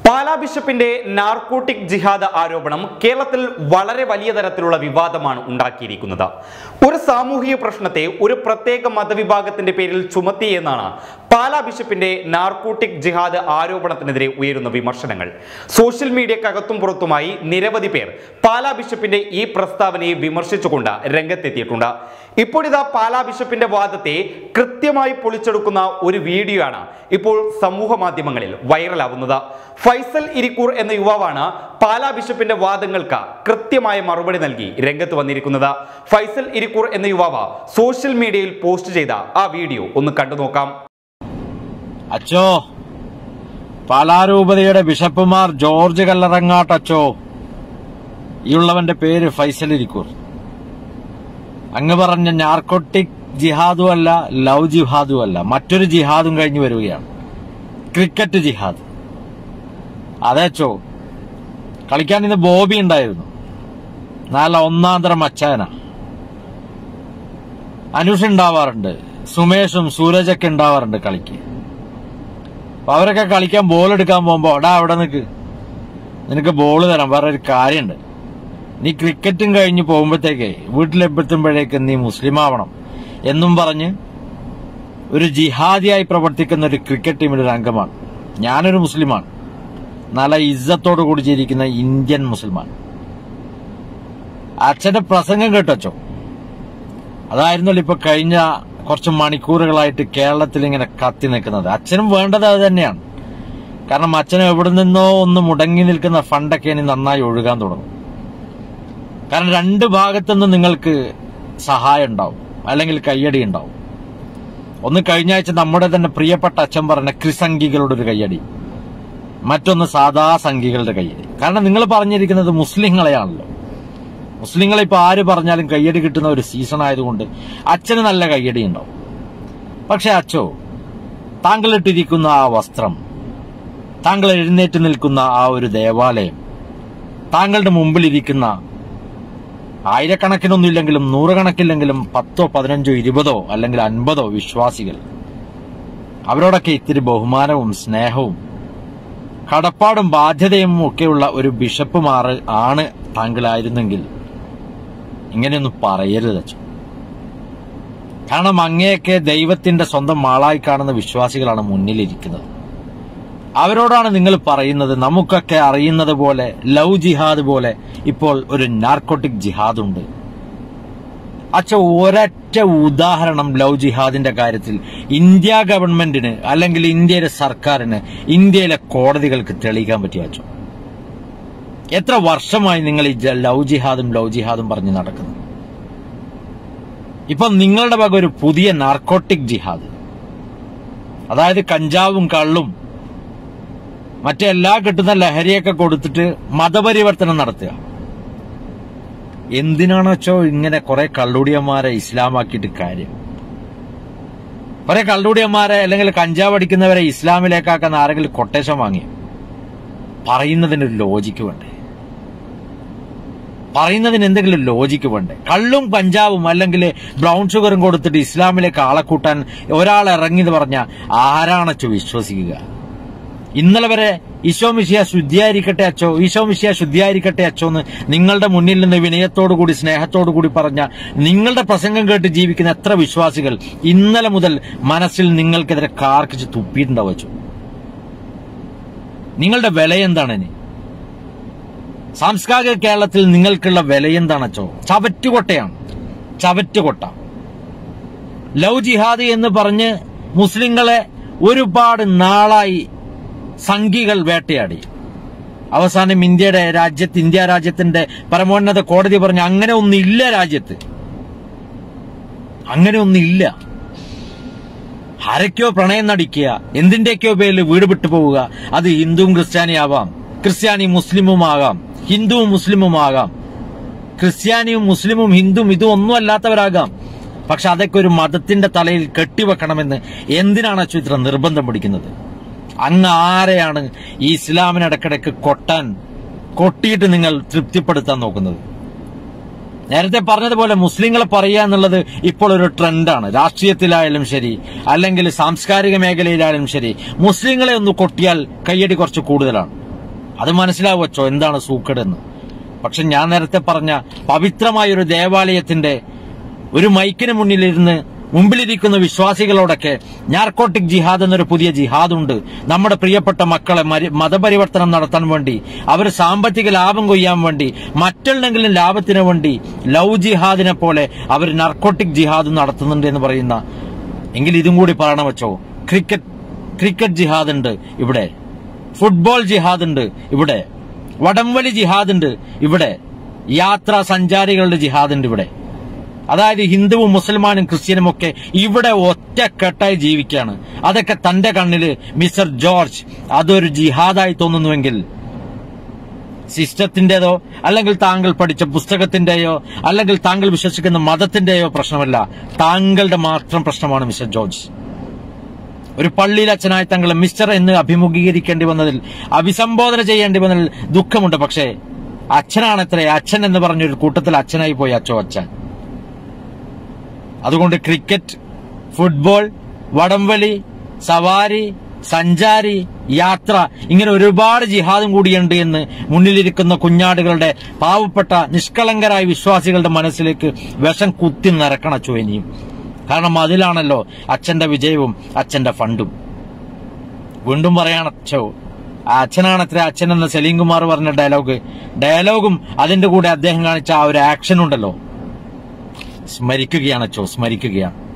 പാലാ ബിഷപ്പിന്റെ നാർക്കോട്ടിക് ജിഹാദ് ആരോപണം കേരളത്തിൽ വളരെ വലിയ തരത്തിലുള്ള വിവാദമാണ് ഉണ്ടാക്കിയിരിക്കുന്നത് ഒരു സാമൂഹിക പ്രശ്നത്തെ ഒരു പ്രത്യേക മതവിഭാഗത്തിന്റെ പേരിൽ ചുമത്തി എന്നാണ് പാലാ ബിഷപ്പിന്റെ നാർക്കോട്ടിക് ജിഹാദ് ആരോപണത്തിനെതിരെ ഉയരുന്ന വിമർശനങ്ങൾ സോഷ്യൽ മീഡിയക്കകത്തും പുറത്തുമായി നിരവധി പേർ പാലാ ബിഷപ്പിന്റെ ഈ പ്രസ്താവനയെ വിമർശിച്ചുകൊണ്ട് രംഗത്തെത്തിയിട്ടുണ്ട് ഇപ്പോഴിതാ പാലാ ബിഷപ്പിന്റെ വാദത്തെ കൃത്യമായി പൊളിച്ചെടുക്കുന്ന ഒരു വീഡിയോ ആണ് ഇപ്പോൾ സമൂഹ മാധ്യമങ്ങളിൽ വൈറലാവുന്നത് ഫൈസൽ ഇരിക്കൂർ എന്ന യുവാവാണ് പാലാ ബിഷപ്പിന്റെ വാദങ്ങൾക്ക് കൃത്യമായ മറുപടി നൽകി രംഗത്ത് വന്നിരിക്കുന്നത് ഫൈസൽ ഇരിക്കൂർ എന്ന യുവാവ് സോഷ്യൽ മീഡിയയിൽ പോസ്റ്റ് ചെയ്ത ആ വീഡിയോ ഒന്ന് കണ്ടു നോക്കാം അച്ചോ പാലാരൂപതയുടെ ബിഷപ്പുമാർ ജോർജ് കല്ലറങ്ങാട്ട് അച്ചോ ഈ ഉള്ളവന്റെ പേര് ഫൈസൽ ഇരിക്കൂർ അങ്ങ് പറഞ്ഞ നാർക്കോട്ടിക് ജിഹാദും അല്ല ലവ് ജിഹാദും അല്ല മറ്റൊരു ജിഹാദും കഴിഞ്ഞു വരികയാണ് ക്രിക്കറ്റ് ജിഹാദ് അതേച്ചോ കളിക്കാൻ ഇന്ന് ബോബി ഉണ്ടായിരുന്നു നല്ല ഒന്നാം തരം അച്ചായന അനുഷ് ഉണ്ടാവാറുണ്ട് സുമേഷും സൂരജൊക്കെ ഉണ്ടാവാറുണ്ട് കളിക്ക് അപ്പൊ അവരൊക്കെ കളിക്കാൻ ബോൾ എടുക്കാൻ പോകുമ്പോ എടാ അവിടെ നിൽക്ക് നിനക്ക് ബോൾ തരാം വേറെ ഒരു കാര്യമുണ്ട് നീ ക്രിക്കറ്റും കഴിഞ്ഞ് പോകുമ്പോഴത്തേക്കേ വീട്ടിലെത്തുമ്പോഴേക്ക് നീ മുസ്ലിം ആവണം എന്നും പറഞ്ഞ് ഒരു ജിഹാദിയായി പ്രവർത്തിക്കുന്ന ഒരു ക്രിക്കറ്റ് ടീമിന്റെ ഒരു അംഗമാണ് ഞാനൊരു മുസ്ലിമാണ് നല്ല ഇജ്ജത്തോടു കൂടി ജീവിക്കുന്ന ഇന്ത്യൻ മുസ്ലിമാണ് അച്ഛന്റെ പ്രസംഗം കേട്ടച്ചോ അതായിരുന്നല്ലോ ഇപ്പൊ കഴിഞ്ഞ കുറച്ച് മണിക്കൂറുകളായിട്ട് കേരളത്തിൽ ഇങ്ങനെ കത്തി നിൽക്കുന്നത് അച്ഛനും വേണ്ടത് അത് തന്നെയാണ് കാരണം അച്ഛൻ എവിടെ നിന്നോ ഒന്ന് മുടങ്ങി നിൽക്കുന്ന ഫണ്ടൊക്കെ ഇനി നന്നായി ഒഴുകാൻ തുടങ്ങും കാരണം രണ്ട് ഭാഗത്തുനിന്ന് നിങ്ങൾക്ക് സഹായം ഉണ്ടാവും അല്ലെങ്കിൽ കയ്യടി ഉണ്ടാവും ഒന്ന് കഴിഞ്ഞ ആഴ്ച നമ്മുടെ തന്നെ പ്രിയപ്പെട്ട അച്ഛൻ പറഞ്ഞ ക്രിസംഗികളുടെ ഒരു കയ്യടി മറ്റൊന്ന് സാധാ സംഘികളുടെ കയ്യടി കാരണം നിങ്ങൾ പറഞ്ഞിരിക്കുന്നത് മുസ്ലിങ്ങളെയാണല്ലോ മുസ്ലിങ്ങളെ ഇപ്പൊ ആര് പറഞ്ഞാലും കയ്യടി കിട്ടുന്ന ഒരു സീസൺ ആയതുകൊണ്ട് അച്ഛന് നല്ല കയ്യടി ഉണ്ടാവും പക്ഷെ അച്ചോ താങ്കൾ ഇട്ടിരിക്കുന്ന ആ വസ്ത്രം താങ്കൾ എഴുന്നേറ്റ് നിൽക്കുന്ന ആ ഒരു ദേവാലയം താങ്കളുടെ മുമ്പിലിരിക്കുന്ന ആയിരക്കണക്കിനൊന്നുമില്ലെങ്കിലും നൂറുകണക്കില്ലെങ്കിലും പത്തോ പതിനഞ്ചോ ഇരുപതോ അല്ലെങ്കിൽ അൻപതോ വിശ്വാസികൾ അവരോടൊക്കെ ഇത്തിരി ബഹുമാനവും സ്നേഹവും കടപ്പാടും ബാധ്യതയും ഒക്കെയുള്ള ഒരു ബിഷപ്പുമാർ ആണ് താങ്കളായിരുന്നെങ്കിൽ ഇങ്ങനെയൊന്നും പറയരുത് അച്ഛൻ കാരണം അങ്ങനെയൊക്കെ ദൈവത്തിന്റെ സ്വന്തം ആളായി കാണുന്ന വിശ്വാസികളാണ് മുന്നിലിരിക്കുന്നത് അവരോടാണ് നിങ്ങൾ പറയുന്നത് നമുക്കൊക്കെ അറിയുന്നത് പോലെ ലവ് ജിഹാദ് പോലെ ഇപ്പോൾ ഒരു നാർക്കോട്ടിക് ജിഹാദ് ഉണ്ട് അച്ഛ ഒരൊറ്റ ഉദാഹരണം ലവ് ജിഹാദിന്റെ കാര്യത്തിൽ ഇന്ത്യ ഗവൺമെന്റിന് അല്ലെങ്കിൽ ഇന്ത്യയിലെ സർക്കാരിന് ഇന്ത്യയിലെ കോടതികൾക്ക് തെളിയിക്കാൻ പറ്റിയ അച്ഛൻ എത്ര വർഷമായി നിങ്ങൾ ഈ ജ- ലവ് ജിഹാദും ലവ് ജിഹാദും പറഞ്ഞ് നടക്കുന്നു ഇപ്പൊ നിങ്ങളുടെ വക ഒരു പുതിയ നാർക്കോട്ടിക് ജിഹാദ് അതായത് കഞ്ചാവും കള്ളും മറ്റെല്ലാ കിട്ടുന്ന ലഹരിയൊക്കെ കൊടുത്തിട്ട് മതപരിവർത്തനം നടത്തുക എന്തിനാണോ വെച്ചോ ഇങ്ങനെ കുറെ കള്ളുടിയന്മാരെ ഇസ്ലാമാക്കിയിട്ട് കാര്യം കുറെ കള്ളുടിയന്മാരെ അല്ലെങ്കിൽ കഞ്ചാവ് അടിക്കുന്നവരെ ഇസ്ലാമിലേക്കാക്കുന്ന ആരെങ്കിലും കൊട്ടേഷൻ വാങ്ങി പറയുന്നതിനൊരു ലോജിക്ക് വേണ്ടേ പറയുന്നതിന് എന്തെങ്കിലും ലോജിക്ക് വേണ്ടേ കള്ളും പഞ്ചാബും അല്ലെങ്കിൽ ബ്രൗൺ ഷുഗറും കൊടുത്തിട്ട് ഇസ്ലാമിലേക്ക് ആളെ കൂട്ടാൻ ഒരാൾ ഇറങ്ങി എന്ന് പറഞ്ഞ ആരാണച്ചോ വിശ്വസിക്കുക ഇന്നലെ വരെ ഈശോ മിശിയ ശുദ്ധിയായിരിക്കട്ടെ അച്ചോ ഈശോ മിശിയ ശുദ്ധിയായിരിക്കട്ടെ അച്ചോ എന്ന് നിങ്ങളുടെ മുന്നിൽ നിന്ന് വിനയത്തോടു കൂടി സ്നേഹത്തോടു കൂടി പറഞ്ഞ നിങ്ങളുടെ പ്രസംഗം കേട്ട് ജീവിക്കുന്ന എത്ര വിശ്വാസികൾ ഇന്നലെ മുതൽ മനസ്സിൽ നിങ്ങൾക്കെതിരെ കാർക്കിച്ച് തുപ്പിയിട്ടുണ്ടാവും അച്ചോ നിങ്ങളുടെ വില എന്താണ് ഇനി സാംസ്കാരിക കേരളത്തിൽ നിങ്ങൾക്കുള്ള വില എന്താണച്ചോ ചവറ്റുകൊട്ടയാണ് ചവറ്റുകൊട്ട ലവ് ജിഹാദ് എന്ന് പറഞ്ഞ് മുസ്ലിങ്ങളെ ഒരുപാട് നാളായി സംഘികൾ വേട്ടയാടി അവസാനം ഇന്ത്യയുടെ രാജ്യത്ത് ഇന്ത്യ രാജ്യത്തിന്റെ പരമോന്നത കോടതി പറഞ്ഞു അങ്ങനെ ഒന്നില്ല രാജ്യത്ത് അങ്ങനെ ഒന്നില്ല ആരൊക്കെയോ പ്രണയം നടിക്കുക എന്തിന്റെയൊക്കെയോ പേരിൽ വീട് വിട്ടു പോവുക അത് ഹിന്ദുവും ക്രിസ്ത്യാനിയാവാം ക്രിസ്ത്യാനി മുസ്ലിമും ആകാം ഹിന്ദുവും മുസ്ലിമും ആകാം ക്രിസ്ത്യാനിയും മുസ്ലിമും ഹിന്ദുവും ഇതും ഒന്നും അല്ലാത്തവരാകാം പക്ഷെ അതൊക്കെ ഒരു മതത്തിന്റെ തലയിൽ കെട്ടിവെക്കണമെന്ന് എന്തിനാണ് അച്ചു ഇത്ര നിർബന്ധം പിടിക്കുന്നത് അങ്ങ് ആരെയാണ് ഈ ഇസ്ലാമിന് ഇടക്കിടക്ക് കൊട്ടാൻ കൊട്ടിയിട്ട് നിങ്ങൾ തൃപ്തിപ്പെടുത്താൻ നോക്കുന്നത് നേരത്തെ പറഞ്ഞതുപോലെ മുസ്ലിങ്ങളെ പറയുക എന്നുള്ളത് ഇപ്പോൾ ഒരു ട്രെൻഡാണ് രാഷ്ട്രീയത്തിലായാലും ശരി അല്ലെങ്കിൽ സാംസ്കാരിക മേഖലയിലായാലും ശരി മുസ്ലിങ്ങളെ ഒന്ന് കൊട്ടിയാൽ കയ്യടി കുറച്ച് കൂടുതലാണ് അത് മനസ്സിലാവച്ചോ എന്താണ് സൂക്കടെന്ന് പക്ഷെ ഞാൻ നേരത്തെ പറഞ്ഞ പവിത്രമായ ഒരു ദേവാലയത്തിന്റെ ഒരു മൈക്കിന് മുന്നിലിരുന്ന് മുമ്പിലിരിക്കുന്ന വിശ്വാസികളോടൊക്കെ നാർക്കോട്ടിക് ജിഹാദ് എന്നൊരു പുതിയ ജിഹാദ് ഉണ്ട് നമ്മുടെ പ്രിയപ്പെട്ട മക്കളെ മരി- മതപരിവർത്തനം നടത്താൻ വേണ്ടി അവർ സാമ്പത്തിക ലാഭം കൊയ്യാൻ വേണ്ടി മറ്റെന്തെങ്കിലും ലാഭത്തിന് വേണ്ടി ലവ് ജിഹാദിനെ പോലെ അവർ നർക്കോട്ടിക് ജിഹാദ് നടത്തുന്നുണ്ട് എന്ന് പറയുന്ന എങ്കിൽ ഇതും കൂടി പറയണം വെച്ചോ ക്രിക്കറ്റ് ക്രിക്കറ്റ് ജിഹാദ് ഉണ്ട് ഇവിടെ ഫുട്ബോൾ ജിഹാദ് ഉണ്ട് ഇവിടെ വടംവലി ജിഹാദ് ഉണ്ട് ഇവിടെ യാത്രാ സഞ്ചാരികളുടെ ജിഹാദ് ഉണ്ട് ഇവിടെ അതായത് ഹിന്ദുവും മുസൽമാനും ക്രിസ്ത്യനും ഒക്കെ ഇവിടെ ഒറ്റക്കെട്ടായി ജീവിക്കുകയാണ് അതൊക്കെ തന്റെ കണ്ണില് മിസ്റ്റർ ജോർജ് അതൊരു ജിഹാദായി തോന്നുന്നുവെങ്കിൽ സിസ്റ്റത്തിന്റേതോ അല്ലെങ്കിൽ താങ്കൾ പഠിച്ച പുസ്തകത്തിന്റെയോ അല്ലെങ്കിൽ താങ്കൾ വിശ്വസിക്കുന്ന മതത്തിന്റെയോ പ്രശ്നമല്ല താങ്കളുടെ മാത്രം പ്രശ്നമാണ് മിസ്റ്റർ ജോർജ് ഒരു പള്ളിയിൽ അച്ഛനായി തങ്ങളെ മിസ്റ്റർ എന്ന് അഭിമുഖീകരിക്കേണ്ടി വന്നതിൽ അഭിസംബോധന ചെയ്യേണ്ടി വന്നതിൽ ദുഃഖമുണ്ട് പക്ഷേ അച്ഛനാണത്രേ അച്ഛൻ എന്ന് പറഞ്ഞൊരു കൂട്ടത്തിൽ അച്ഛനായി പോയി അച്ചോ അച്ഛൻ അതുകൊണ്ട് ക്രിക്കറ്റ് ഫുട്ബോൾ വടംവലി സവാരി സഞ്ചാരി യാത്ര ഇങ്ങനെ ഒരുപാട് ജിഹാദും കൂടിയുണ്ട് എന്ന് മുന്നിലിരിക്കുന്ന കുഞ്ഞാടുകളുടെ പാവപ്പെട്ട നിഷ്കളങ്കരായ വിശ്വാസികളുടെ മനസ്സിലേക്ക് വിഷം കുത്തി നിറക്കണ ചോനിയും കാരണം അതിലാണല്ലോ അച്ഛന്റെ വിജയവും അച്ഛന്റെ ഫണ്ടും വീണ്ടും പറയാണച്ചോ ആ അച്ഛനാണത്ര അച്ഛൻ എന്ന സലീം കുമാർ പറഞ്ഞ ഡയലോഗ് ഡയലോഗും അതിന്റെ കൂടെ അദ്ദേഹം കാണിച്ച ആ ഒരു ആക്ഷൻ ഉണ്ടല്ലോ സ്മരിക്കുകയാണ് അച്ചോ സ്മരിക്കുകയാണ്